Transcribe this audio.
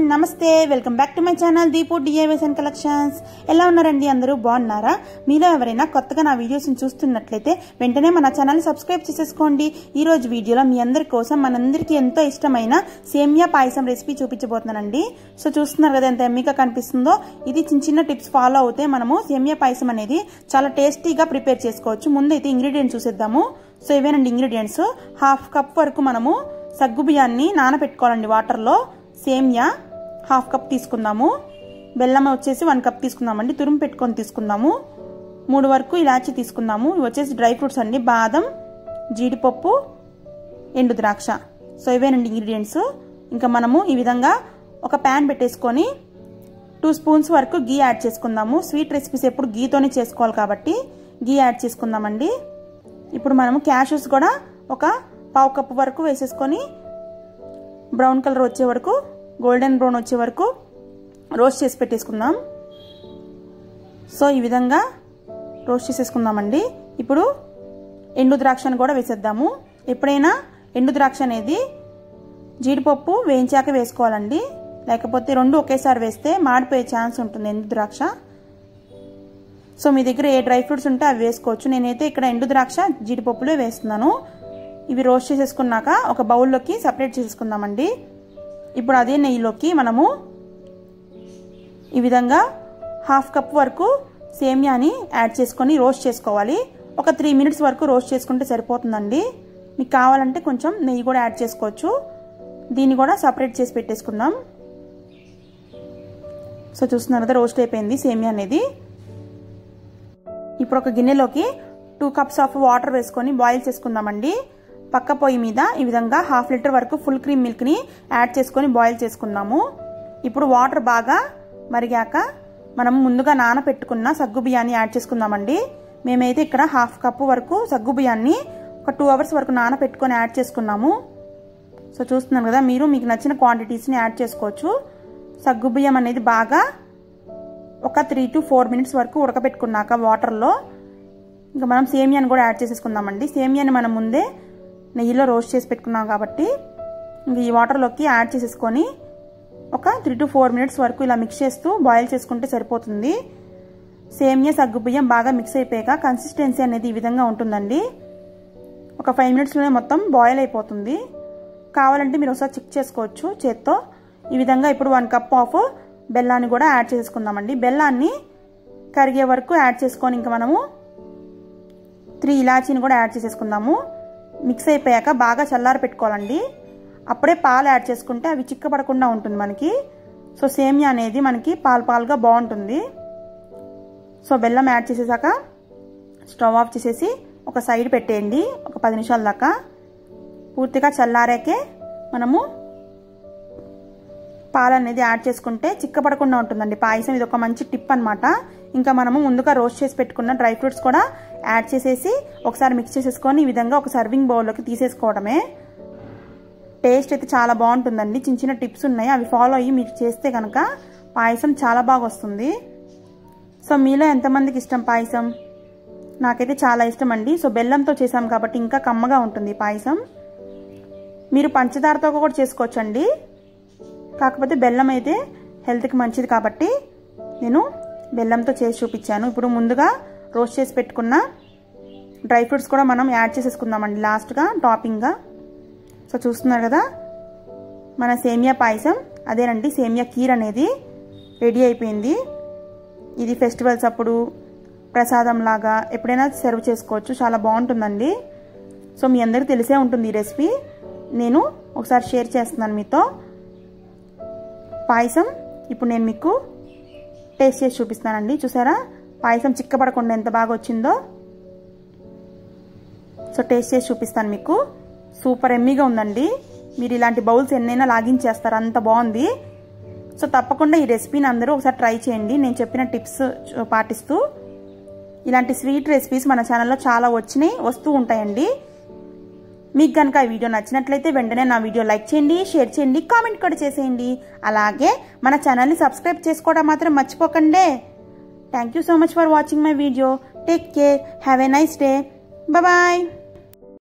నమస్తే welcome back to my channel Deepu DIYs and collections ఎలా ఉన్నారండి అందరూ బాగున్నారా మీలో ఎవరైనా కొత్తగా నా వీడియోస్ని చూస్తున్నట్లయితే వెంటనే మన ఛానల్ సబ్స్క్రైబ్ చేసేసుకోండి ఈ రోజు వీడియోలో మీ అందరి కోసం మనందరికీ ఎంతో ఇష్టమైన సేమియా పాయసం రెసిపీ చూపించబోతున్నానండి సో చూస్తున్నారు కదా ఎంత ఎమ్మిగా కనిపిస్తుందో ఇది చిన్న చిన్న టిప్స్ ఫాలో అవుతే మనము సేమియా పాయసం అనేది చాలా టేస్టీగా ప్రిపేర్ చేసుకోవచ్చు ముందైతే ఇంగ్రీడియంట్స్ చూసేద్దాము సో ఇవేనండి ఇంగ్రీడియంట్స్ హాఫ్ కప్ వరకు మనము సగ్గు బియ్యాన్ని నానబెట్టుకోవాలండి వాటర్లో సేమియా హాఫ్ కప్ తీసుకుందాము బెల్లం వచ్చేసి వన్ కప్ తీసుకుందామండి తురుము పెట్టుకొని తీసుకుందాము మూడు వరకు ఇలాచి తీసుకుందాము ఇవి వచ్చేసి డ్రై ఫ్రూట్స్ అండి బాదం జీడిపప్పు ఎండు ద్రాక్ష సో ఇవేనండి ఇంగ్రీడియంట్స్ ఇంకా మనము ఈ విధంగా ఒక ప్యాన్ పెట్టేసుకొని టూ స్పూన్స్ వరకు గీ యాడ్ చేసుకుందాము స్వీట్ రెసిపీస్ ఎప్పుడు గీతోనే చేసుకోవాలి కాబట్టి గీ యాడ్ చేసుకుందామండి ఇప్పుడు మనము క్యాషెస్ కూడా ఒక పావు కప్పు వరకు వేసేసుకొని బ్రౌన్ కలర్ వచ్చే వరకు గోల్డెన్ బ్రౌన్ వచ్చే వరకు రోస్ట్ చేసి పెట్టేసుకుందాం సో ఈ విధంగా రోస్ట్ చేసేసుకుందామండి ఇప్పుడు ఎండు ద్రాక్షను కూడా వేసేద్దాము ఎప్పుడైనా ఎండు ద్రాక్ష అనేది జీడిపప్పు వేయించాక వేసుకోవాలండి లేకపోతే రెండు ఒకేసారి వేస్తే మాడిపోయే ఛాన్స్ ఉంటుంది ఎండు ద్రాక్ష సో మీ దగ్గర ఏ డ్రై ఫ్రూట్స్ ఉంటే అవి వేసుకోవచ్చు నేనైతే ఇక్కడ ఎండు ద్రాక్ష జీడిపప్పులే వేస్తున్నాను ఇవి రోస్ట్ చేసేసుకున్నాక ఒక బౌల్లోకి సపరేట్ చేసేసుకుందామండి ఇప్పుడు అదే నెయ్యిలోకి మనము ఈ విధంగా హాఫ్ కప్ వరకు సేమియాని యాడ్ చేసుకొని రోస్ట్ చేసుకోవాలి ఒక త్రీ మినిట్స్ వరకు రోస్ట్ చేసుకుంటే సరిపోతుందండి మీకు కావాలంటే కొంచెం నెయ్యి కూడా యాడ్ చేసుకోవచ్చు దీన్ని కూడా సపరేట్ చేసి పెట్టేసుకుందాం సో చూస్తున్నారు కదా రోస్ట్ అయిపోయింది సేమియా అనేది ఇప్పుడు ఒక గిన్నెలోకి టూ కప్స్ ఆఫ్ వాటర్ వేసుకొని బాయిల్ చేసుకుందామండి పక్క పొయ్యి మీద ఈ విధంగా హాఫ్ లీటర్ వరకు ఫుల్ క్రీమ్ మిల్క్ని యాడ్ చేసుకొని బాయిల్ చేసుకుందాము ఇప్పుడు వాటర్ బాగా మరిగాక మనం ముందుగా నానపెట్టుకున్న సగ్గు బియ్యాన్ని యాడ్ చేసుకుందామండి మేమైతే ఇక్కడ హాఫ్ కప్పు వరకు సగ్గు బియ్యాన్ని ఒక టూ అవర్స్ వరకు నానపెట్టుకొని యాడ్ చేసుకున్నాము సో చూస్తున్నాను కదా మీరు మీకు నచ్చిన క్వాంటిటీస్ని యాడ్ చేసుకోవచ్చు సగ్గు బియ్యం అనేది బాగా ఒక త్రీ టు ఫోర్ మినిట్స్ వరకు ఉడకబెట్టుకున్నాక వాటర్లో ఇంకా మనం సేమియాని కూడా యాడ్ చేసేసుకుందామండి సేమియాని మనం ముందే నెయ్యిలో రోస్ట్ చేసి పెట్టుకున్నాం కాబట్టి ఇంక ఈ వాటర్లోకి యాడ్ చేసేసుకొని ఒక త్రీ టు ఫోర్ మినిట్స్ వరకు ఇలా మిక్స్ చేస్తూ బాయిల్ చేసుకుంటే సరిపోతుంది సేమియా సగ్గుబియ్యం బాగా మిక్స్ అయిపోయాక కన్సిస్టెన్సీ అనేది ఈ విధంగా ఉంటుందండి ఒక ఫైవ్ మినిట్స్లోనే మొత్తం బాయిల్ అయిపోతుంది కావాలంటే మీరు ఒకసారి చెక్ చేసుకోవచ్చు చేత్తో ఈ విధంగా ఇప్పుడు వన్ కప్ ఆఫ్ బెల్లాన్ని కూడా యాడ్ చేసుకుందామండి బెల్లాన్ని కరిగే వరకు యాడ్ చేసుకొని ఇంకా మనము త్రీ ఇలాచీని కూడా యాడ్ చేసేసుకుందాము మిక్స్ అయిపోయాక బాగా చల్లారి పెట్టుకోవాలండి అప్పుడే పాలు యాడ్ చేసుకుంటే అవి చిక్కపడకుండా ఉంటుంది మనకి సో సేమియా అనేది మనకి పాలు పాలుగా బాగుంటుంది సో బెల్లం యాడ్ చేసేసాక స్టవ్ ఆఫ్ చేసేసి ఒక సైడ్ పెట్టేయండి ఒక పది నిమిషాల దాకా పూర్తిగా చల్లారాకే మనము పాలు అనేది యాడ్ చేసుకుంటే చిక్కపడకుండా ఉంటుందండి పాయసం ఇది ఒక మంచి టిప్ అనమాట ఇంకా మనము ముందుగా రోస్ట్ చేసి పెట్టుకున్న డ్రై ఫ్రూట్స్ కూడా యాడ్ చేసేసి ఒకసారి మిక్స్ చేసేసుకొని ఈ విధంగా ఒక సర్వింగ్ బౌల్లోకి తీసేసుకోవడమే టేస్ట్ అయితే చాలా బాగుంటుందండి చిన్న చిన్న టిప్స్ ఉన్నాయి అవి ఫాలో అయ్యి మీరు చేస్తే కనుక పాయసం చాలా బాగా వస్తుంది సో మీలో ఎంతమందికి ఇష్టం పాయసం నాకైతే చాలా ఇష్టం అండి సో బెల్లంతో చేసాం కాబట్టి ఇంకా కమ్మగా ఉంటుంది పాయసం మీరు పంచదారతో కూడా చేసుకోవచ్చండి కాకపోతే బెల్లం అయితే హెల్త్కి మంచిది కాబట్టి నేను బెల్లంతో చేసి చూపించాను ఇప్పుడు ముందుగా రోస్ట్ చేసి పెట్టుకున్న డ్రై ఫ్రూట్స్ కూడా మనం యాడ్ చేసేసుకుందామండి లాస్ట్గా టాపింగ్గా సో చూస్తున్నారు కదా మన సేమియా పాయసం అదేనండి సేమియా కీర్ అనేది రెడీ అయిపోయింది ఇది ఫెస్టివల్స్ అప్పుడు ప్రసాదం లాగా ఎప్పుడైనా సర్వ్ చేసుకోవచ్చు చాలా బాగుంటుందండి సో మీ అందరికీ తెలిసే ఉంటుంది ఈ రెసిపీ నేను ఒకసారి షేర్ చేస్తున్నాను మీతో పాయసం ఇప్పుడు నేను మీకు టేస్ట్ చేసి చూపిస్తానండి చూసారా పాయసం చిక్కపడకుండా ఎంత బాగా వచ్చిందో సో టేస్ట్ చేసి చూపిస్తాను మీకు సూపర్ ఎమ్మీగా ఉందండి మీరు ఇలాంటి బౌల్స్ ఎన్నైనా లాగించేస్తారు అంత బాగుంది సో తప్పకుండా ఈ రెసిపీని అందరూ ఒకసారి ట్రై చేయండి నేను చెప్పిన టిప్స్ పాటిస్తూ ఇలాంటి స్వీట్ రెసిపీస్ మన ఛానల్లో చాలా వచ్చినాయి వస్తూ ఉంటాయండి మీకు కనుక ఈ వీడియో నచ్చినట్లయితే వెంటనే నా వీడియో లైక్ చేయండి షేర్ చేయండి కామెంట్ కూడా చేసేయండి అలాగే మన ఛానల్ని సబ్స్క్రైబ్ చేసుకోవడం మాత్రం మర్చిపోకండి thank you so much for watching my video take care have a nice day bye